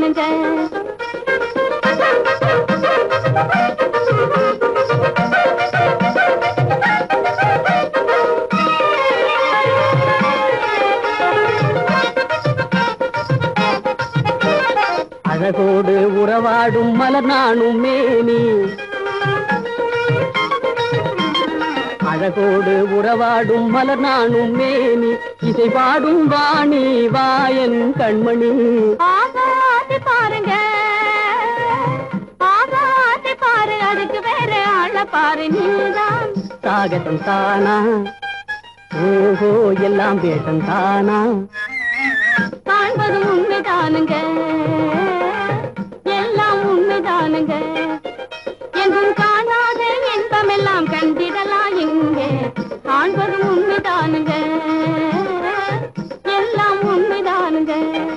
உண்மைதானுங்க அழகோடு உறவாடும் மலர் நானும் மேனி அழகோடு உறவாடும் மலர் நானும் மேனி இசை பாடும் வாணி வாயன் கண்மணி ஆகாதி பாருங்க ஆகாதி பாரு அதுக்கு வேற ஆள பாரு நீதான் சாகசம் தானா ஓஹோ எல்லாம் வேஷம் தானா காண்பது உண்மைதானுங்க எல்லாம் உண்மைதானுங்க எங்கும் காணாத இன்பமெல்லாம் கண்டிடலாம் இங்கே காண்பது உண்மைதானுங்க எல்லாம் உண்மைதானுங்க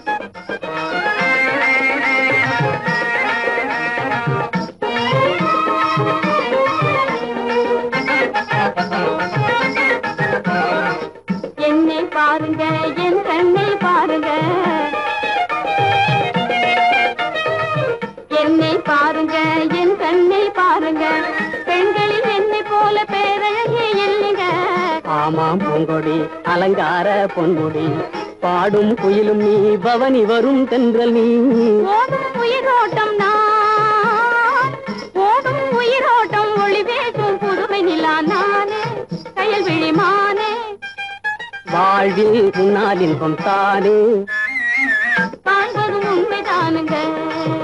என்னை பாருங்க என் கண்ணை பாருங்க என்னை பாருங்க என் கண்ணை பாருங்க பெண்களில் என்னை போல பேரழகே இல்லைங்க ஆமாம் பூங்கொடி அலங்கார பொன்முடி பாடும் குயிலும் நீ பவனி வரும் தென்றல் நீ ஓடும் உயிரோட்டம் நான் ஓடும் உயிரோட்டம் ஒளி பேசும் புதுமை நிலா நானே கையல் விழிமானே வாழ்வில் முன்னால் இன்பம் தானே காண்பதும் உண்மைதானுங்க